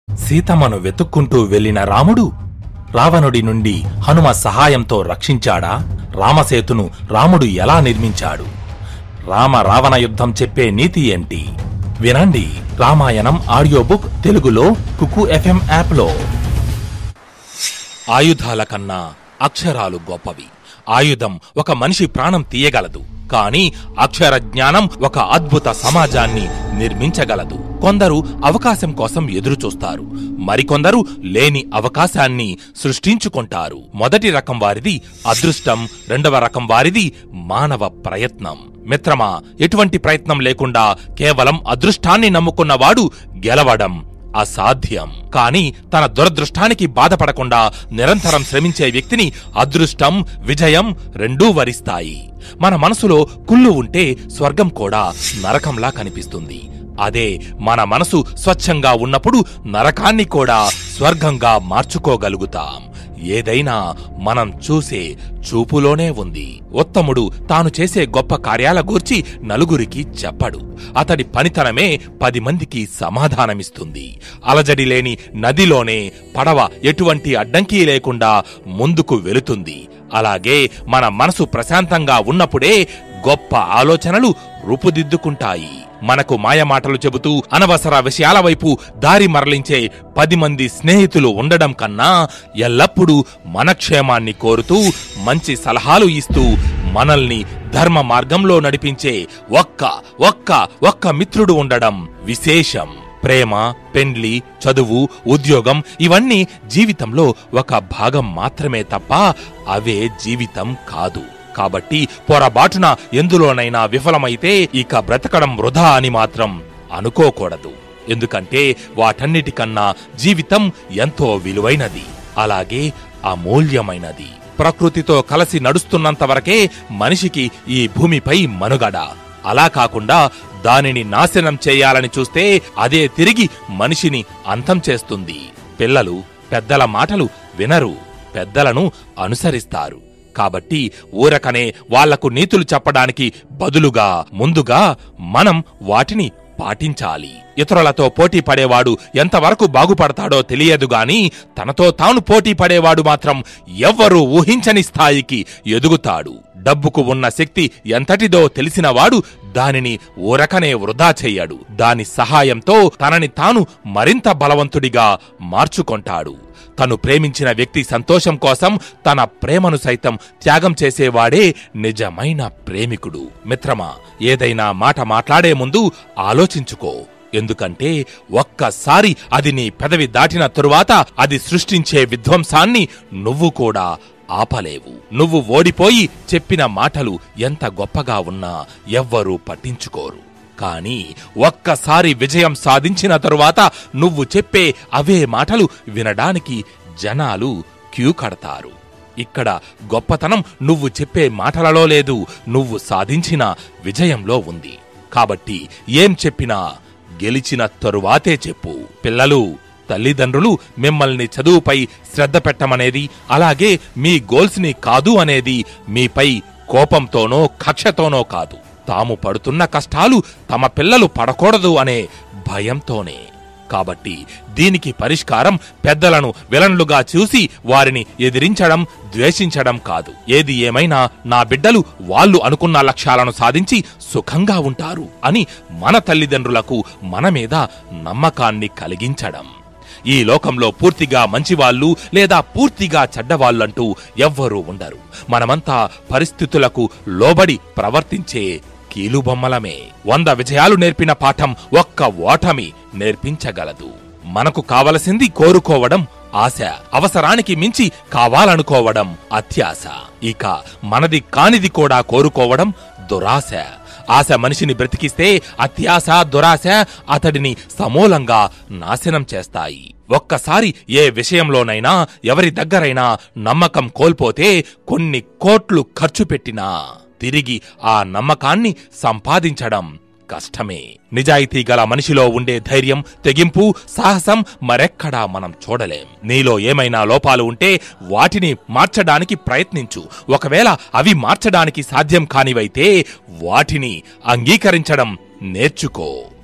సీతమ్మను వెతుక్కుంటూ వెళ్లిన రాముడు రావణుడి నుండి హనుమ సహాయంతో రక్షించాడా రామసేతును రాముడు ఎలా నిర్మించాడు రామ రావణ యుద్ధం చెప్పే నీతి ఏంటి వినండి రామాయణం ఆడియో బుక్ తెలుగులో కుకు ఎఫ్ఎం యాప్లో ఆయుధాల కన్నా అక్షరాలు గొప్పవి ఆయుధం ఒక మనిషి ప్రాణం తీయగలదు కానీ అక్షర జ్ఞానం ఒక అద్భుత సమాజాన్ని నిర్మించగలదు కొందరు అవకాశం కోసం ఎదురుచూస్తారు మరికొందరు లేని అవకాశాన్ని సృష్టించుకుంటారు మొదటి రకం వారిది అదృష్టం రెండవ రకం వారిది మానవ ప్రయత్నం మిత్రమా ఎటువంటి ప్రయత్నం లేకుండా కేవలం అదృష్టాన్ని నమ్ముకున్నవాడు గెలవడం అసాధ్యం కానీ తన దురదృష్టానికి బాధపడకుండా నిరంతరం శ్రమించే వ్యక్తిని అదృష్టం విజయం రెండూ వరిస్తాయి మన మనసులో కుళ్ళు ఉంటే స్వర్గం కూడా నరకంలా కనిపిస్తుంది అదే మన మనసు స్వచ్ఛంగా ఉన్నప్పుడు నరకాన్ని కూడా స్వర్గంగా మార్చుకోగలుగుతాం ఏదైనా మనం చూసే చూపులోనే ఉంది ఉత్తముడు తాను చేసే గొప్ప కార్యాల గూర్చి నలుగురికి చెప్పడు అతడి పనితనమే పది మందికి సమాధానమిస్తుంది అలజడి లేని నదిలోనే పడవ ఎటువంటి అడ్డంకి లేకుండా ముందుకు వెళుతుంది అలాగే మన మనసు ప్రశాంతంగా ఉన్నప్పుడే గొప్ప ఆలోచనలు రూపుదిద్దుకుంటాయి మనకు మాయమాటలు చెబుతూ అనవసర విషయాల వైపు దారి మరలించే పది మంది స్నేహితులు ఉండడం కన్నా ఎల్లప్పుడూ మన క్షేమాన్ని కోరుతూ మంచి సలహాలు ఇస్తూ మనల్ని ధర్మ మార్గంలో నడిపించే ఒక్క ఒక్క ఒక్క మిత్రుడు ఉండడం విశేషం ప్రేమ పెండ్లి చదువు ఉద్యోగం ఇవన్నీ జీవితంలో ఒక భాగం మాత్రమే తప్ప అవే జీవితం కాదు కాబట్టి పొరబాటున ఎందులోనైనా విఫలమైతే ఇక బ్రతకడం వృధా అని మాత్రం అనుకోకూడదు ఎందుకంటే వాటన్నిటికన్నా జీవితం ఎంతో విలువైనది అలాగే అమూల్యమైనది ప్రకృతితో కలిసి నడుస్తున్నంత వరకే మనిషికి ఈ భూమిపై మనుగడ అలా కాకుండా దానిని నాశనం చేయాలని చూస్తే అదే తిరిగి మనిషిని అంతం చేస్తుంది పిల్లలు పెద్దల మాటలు వినరు పెద్దలను అనుసరిస్తారు కాబట్టి ఊరకనే వాళ్లకు నీతులు చెప్పడానికి బదులుగా ముందుగా మనం వాటిని పాటించాలి ఇతరులతో పోటీ పడేవాడు ఎంతవరకు బాగుపడతాడో తెలియదు గాని తనతో తాను పోటీ పడేవాడు మాత్రం ఎవ్వరూ ఊహించని స్థాయికి ఎదుగుతాడు డబ్బుకు ఉన్న శక్తి ఎంతటిదో తెలిసినవాడు దానిని ఊరకనే వృధా చెయ్యడు దాని సహాయంతో తనని తాను మరింత బలవంతుడిగా మార్చుకొంటాడు తను ప్రేమించిన వ్యక్తి సంతోషం కోసం తన ప్రేమను సైతం త్యాగం చేసేవాడే నిజమైన ప్రేమికుడు మిత్రమా ఏదైనా మాట మాట్లాడే ముందు ఆలోచించుకో ఎందుకంటే ఒక్కసారి అది నీ పెదవి దాటిన తరువాత అది సృష్టించే విధ్వంసాన్ని నువ్వు కూడా ఆపలేవు నువ్వు ఓడిపోయి చెప్పిన మాటలు ఎంత గొప్పగా ఉన్నా ఎవ్వరూ పట్టించుకోరు కానీ ఒక్కసారి విజయం సాధించిన తరువాత నువ్వు చెప్పే అవే మాటలు వినడానికి జనాలు క్యూ కడతారు ఇక్కడ గొప్పతనం నువ్వు చెప్పే మాటలలో లేదు నువ్వు సాధించిన విజయంలో ఉంది కాబట్టి ఏం చెప్పినా గెలిచిన తరువాతే చెప్పు పిల్లలు తల్లిదండ్రులు మిమ్మల్ని చదువుపై శ్రద్ధ పెట్టమనేది అలాగే మీ గోల్స్ని కాదు అనేది మీపై కోపంతోనో కక్షతోనో కాదు తాము పడుతున్న కష్టాలు తమ పిల్లలు పడకూడదు అనే భయంతోనే కాబట్టి దీనికి పరిష్కారం పెద్దలను విలన్లుగా చూసి వారిని ఎదిరించడం ద్వేషించడం కాదు ఏది ఏమైనా నా బిడ్డలు వాళ్ళు అనుకున్న లక్ష్యాలను సాధించి సుఖంగా ఉంటారు అని మన తల్లిదండ్రులకు మన మీద నమ్మకాన్ని కలిగించడం ఈ లోకంలో పూర్తిగా మంచివాళ్ళు లేదా పూర్తిగా చెడ్డవాళ్ళంటూ ఎవ్వరూ ఉండరు మనమంతా పరిస్థితులకు లోబడి ప్రవర్తించే కీలుబొమ్మలమే వంద విజయాలు నేర్పిన పాఠం ఒక్క ఓటమి నేర్పించగలదు మనకు కావలసింది కోరుకోవడం ఆశ అవసరానికి మించి కావాలనుకోవడం అత్యాశ ఇక మనది కానిది కూడా కోరుకోవడం దురాశ ఆశ మనిషిని బ్రతికిస్తే అత్యాశ దురాశ అతడిని సమూలంగా నాశనం చేస్తాయి ఒక్కసారి ఏ విషయంలోనైనా ఎవరి దగ్గరైనా నమ్మకం కోల్పోతే కొన్ని కోట్లు ఖర్చు పెట్టినా తిరిగి ఆ నమ్మకాన్ని సంపాదించడం కష్టమే నిజాయితీ గల మనిషిలో ఉండే ధైర్యం తెగింపు సాహసం మరెక్కడా మనం చూడలేం నీలో ఏమైనా లోపాలు ఉంటే వాటిని మార్చడానికి ప్రయత్నించు ఒకవేళ అవి మార్చడానికి సాధ్యం కానివైతే వాటిని అంగీకరించడం నేర్చుకో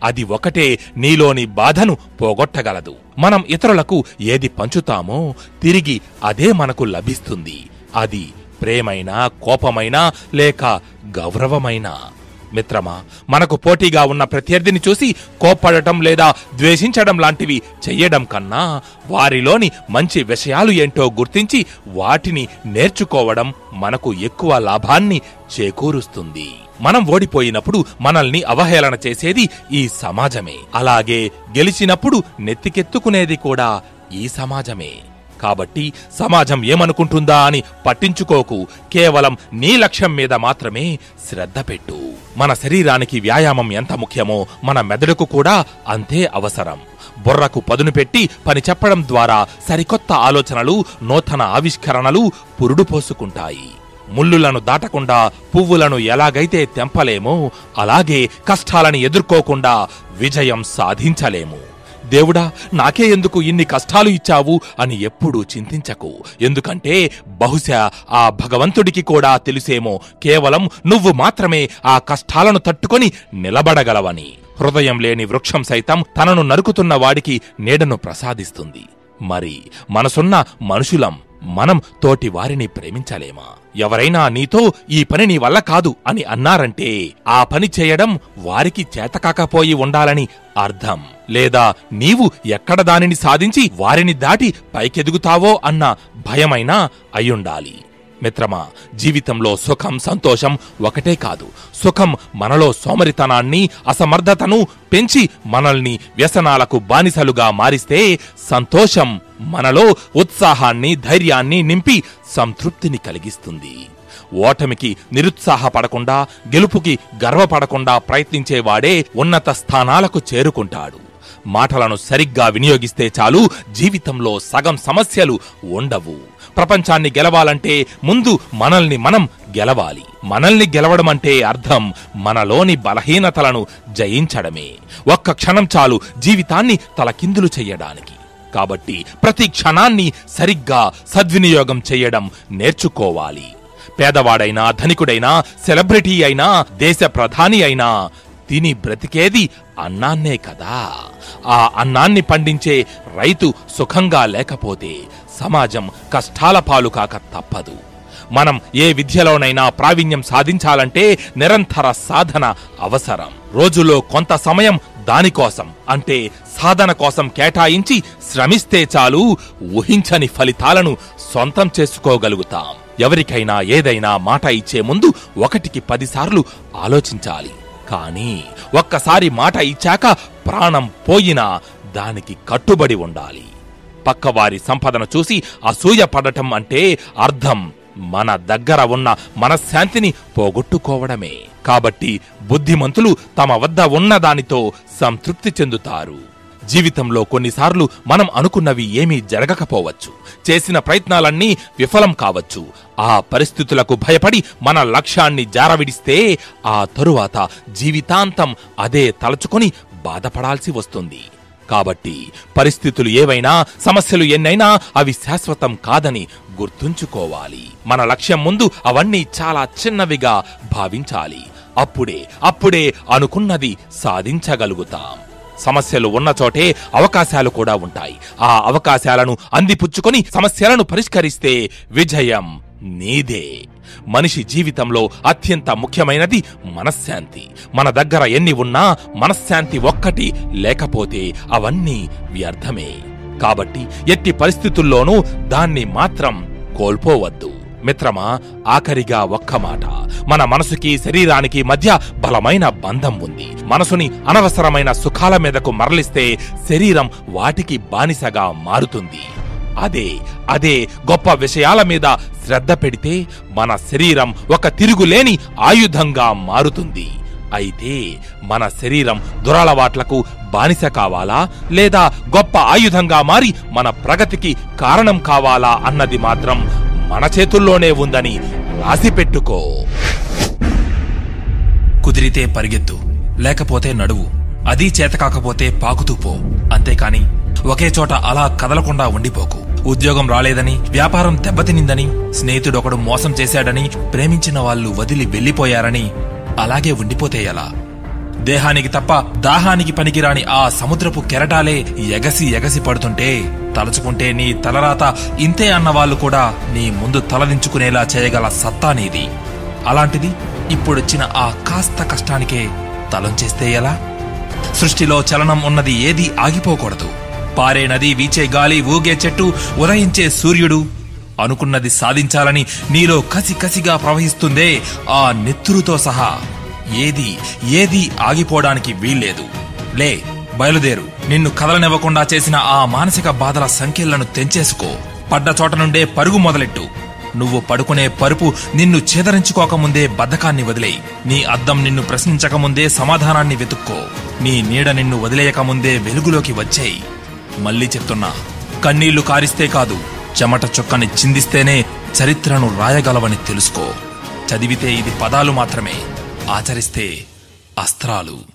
అది ఒకటే నీలోని బాధను పోగొట్టగలదు మనం ఇతరులకు ఏది పంచుతామో తిరిగి అదే మనకు లభిస్తుంది అది ప్రేమైనా కోపమైనా లేక గౌరవమైనా మిత్రమా మనకు పోటీగా ఉన్న ప్రత్యర్థిని చూసి కోప్పడటం లేదా ద్వేషించడం లాంటివి చెయ్యడం కన్నా వారిలోని మంచి విషయాలు ఏంటో గుర్తించి వాటిని నేర్చుకోవడం మనకు ఎక్కువ లాభాన్ని చేకూరుస్తుంది మనం ఓడిపోయినప్పుడు మనల్ని అవహేళన చేసేది ఈ సమాజమే అలాగే గెలిచినప్పుడు నెత్తికెత్తుకునేది కూడా ఈ సమాజమే కాబట్టి సమాజం ఏమనుకుంటుందా అని పట్టించుకోకు కేవలం నీ లక్ష్యం మీద మాత్రమే శ్రద్ధ పెట్టు మన శరీరానికి వ్యాయామం ఎంత ముఖ్యమో మన మెదడుకు కూడా అంతే అవసరం బుర్రకు పదును పెట్టి పని చెప్పడం ద్వారా సరికొత్త ఆలోచనలు నూతన ఆవిష్కరణలు పురుడు పోసుకుంటాయి ముల్లులను దాటకుండా పువ్వులను ఎలాగైతే తెంపలేమో అలాగే కష్టాలని ఎదుర్కోకుండా విజయం సాధించలేము దేవుడా నాకే ఎందుకు ఇన్ని కష్టాలు ఇచ్చావు అని ఎప్పుడూ చింతించకు ఎందుకంటే బహుశా ఆ భగవంతుడికి కూడా తెలుసేమో కేవలం నువ్వు మాత్రమే ఆ కష్టాలను తట్టుకొని నిలబడగలవని హృదయం లేని వృక్షం సైతం తనను నరుకుతున్న వాడికి నీడను ప్రసాదిస్తుంది మరి మనసున్న మనుషులం మనం తోటి వారిని ప్రేమించలేమా ఎవరైనా నీతో ఈ పని నీ వల్ల కాదు అని అన్నారంటే ఆ పని చేయడం వారికి చేతకాకపోయి ఉండాలని అర్థం లేదా నీవు ఎక్కడ దానిని సాధించి వారిని దాటి పైకెదుగుతావో అన్న భయమైనా అయ్యుండాలి మిత్రమా జీవితంలో సుఖం సంతోషం ఒకటే కాదు సుఖం మనలో సోమరితనాన్ని అసమర్థతను పెంచి మనల్ని వ్యసనాలకు బానిసలుగా మారిస్తే సంతోషం మనలో ఉత్సాహాన్ని ధైర్యాన్ని నింపి సంతృప్తిని కలిగిస్తుంది ఓటమికి నిరుత్సాహపడకుండా గెలుపుకి గర్వపడకుండా ప్రయత్నించేవాడే ఉన్నత స్థానాలకు చేరుకుంటాడు మాటలను సరిగ్గా వినియోగిస్తే చాలు జీవితంలో సగం సమస్యలు ఉండవు ప్రపంచాన్ని గెలవాలంటే ముందు మనల్ని మనం గెలవాలి మనల్ని గెలవడం అంటే అర్థం మనలోని బలహీనతలను జయించడమే ఒక్క క్షణం చాలు జీవితాన్ని తలకిందులు చెయ్యడానికి కాబట్టి ప్రతి క్షణాన్ని సరిగ్గా సద్వినియోగం చేయడం నేర్చుకోవాలి పేదవాడైనా ధనికుడైనా సెలబ్రిటీ అయినా దేశ ప్రధాని అయినా తిని బ్రతికేది అన్నాన్నే కదా ఆ అన్నాన్ని పండించే రైతు సుఖంగా లేకపోతే సమాజం కష్టాల పాలు కాక తప్పదు మనం ఏ విద్యలోనైనా ప్రావీణ్యం సాధించాలంటే నిరంతర సాధన అవసరం రోజులో కొంత సమయం దానికోసం అంటే సాధన కోసం కేటాయించి శ్రమిస్తే చాలు ఊహించని ఫలితాలను సొంతం చేసుకోగలుగుతాం ఎవరికైనా ఏదైనా మాట ఇచ్చే ముందు ఒకటికి పదిసార్లు ఆలోచించాలి కానీ ఒక్కసారి మాట ఇచ్చాక ప్రాణం పోయినా దానికి కట్టుబడి ఉండాలి పక్కవారి సంపదను చూసి అసూయ పడటం అంటే అర్థం మన దగ్గర ఉన్న మనశ్శాంతిని పోగొట్టుకోవడమే కాబట్టి బుద్ధిమంతులు తమ వద్ద ఉన్న దానితో సంతృప్తి చెందుతారు జీవితంలో కొన్నిసార్లు మనం అనుకున్నవి ఏమీ జరగకపోవచ్చు చేసిన ప్రయత్నాలన్నీ విఫలం కావచ్చు ఆ పరిస్థితులకు భయపడి మన లక్ష్యాన్ని జారవిడిస్తే ఆ తరువాత జీవితాంతం అదే తలుచుకొని బాధపడాల్సి వస్తుంది కాబట్టి పరిస్థితులు ఏవైనా సమస్యలు ఎన్నైనా అవి శాశ్వతం కాదని గుర్తుంచుకోవాలి మన లక్ష్యం ముందు అవన్నీ చాలా చిన్నవిగా భావించాలి అప్పుడే అప్పుడే అనుకున్నది సాధించగలుగుతాం సమస్యలు ఉన్న చోటే అవకాశాలు కూడా ఉంటాయి ఆ అవకాశాలను అందిపుచ్చుకొని సమస్యలను పరిష్కరిస్తే విజయం నీదే మనిషి జీవితంలో అత్యంత ముఖ్యమైనది మనశ్శాంతి మన దగ్గర ఎన్ని ఉన్నా మనశ్శాంతి ఒక్కటి లేకపోతే అవన్నీ వ్యర్థమే కాబట్టి ఎట్టి పరిస్థితుల్లోనూ దాన్ని మాత్రం కోల్పోవద్దు మిత్రమా ఆఖరిగా ఒక్క మాట మన మనసుకి శరీరానికి మధ్య బలమైన బంధం ఉంది మనసుని అనవసరమైన సుఖాల మీదకు మరలిస్తే శరీరం వాటికి బానిసగా మారుతుంది అదే అదే గొప్ప విషయాల మీద శ్రద్ధ పెడితే మన శరీరం ఒక తిరుగులేని ఆయుధంగా మారుతుంది అయితే మన శరీరం దురలవాట్లకు బానిస కావాలా లేదా గొప్ప ఆయుధంగా మారి మన ప్రగతికి కారణం కావాలా అన్నది మాత్రం మన చేతుల్లోనే ఉందని రాసిపెట్టుకో కుదిరితే పరిగెత్తు లేకపోతే నడువు అదీ చేతకాకపోతే పాకుతూ పో అంతేకాని ఒకే చోట అలా కదలకుండా ఉండిపోకు ఉద్యోగం రాలేదని వ్యాపారం దెబ్బతినిందని స్నేహితుడొకడు మోసం చేశాడని ప్రేమించిన వాళ్ళు వదిలి వెళ్లిపోయారని అలాగే ఉండిపోతే ఎలా దేహానికి తప్ప దాహానికి పనికిరాని ఆ సముద్రపు కెరటాలే ఎగసి ఎగసి పడుతుంటే తలుచుకుంటే నీ తలరాత ఇంతే అన్నవాళ్లు కూడా నీ ముందు తలదించుకునేలా చేయగల సత్తా నీది అలాంటిది ఇప్పుడొచ్చిన ఆ కాస్త కష్టానికే తలంచేస్తే ఎలా సృష్టిలో చలనం ఉన్నది ఏదీ ఆగిపోకూడదు పారే నది వీచే గాలి ఊగే చెట్టు ఉదయించే సూర్యుడు అనుకున్నది సాధించాలని నీలో కసి కసిగా ప్రవహిస్తుందే ఆ నెత్తురుతో సహా ఏది ఏది ఆగిపోవడానికి వీల్లేదు లే బయలుదేరు నిన్ను కదలనివ్వకుండా చేసిన ఆ మానసిక బాధల సంఖ్యలను తెంచేసుకో పడ్డ చోట నుండే పరుగు మొదలెట్టు నువ్వు పడుకునే పరుపు నిన్ను ఛేదరించుకోకముందే బద్ధకాన్ని వదిలేయి నీ అద్దం నిన్ను ప్రశ్నించకముందే సమాధానాన్ని వెతుక్కో నీ నీడ నిన్ను వదిలేయకముందే వెలుగులోకి వచ్చేయి మళ్ళీ చెప్తున్నా కన్నీళ్లు కారిస్తే కాదు చెమట చుక్కని చిందిస్తేనే చరిత్రను రాయగలవని తెలుసుకో చదివితే ఇది పదాలు మాత్రమే ఆచరిస్తే అస్త్రాలు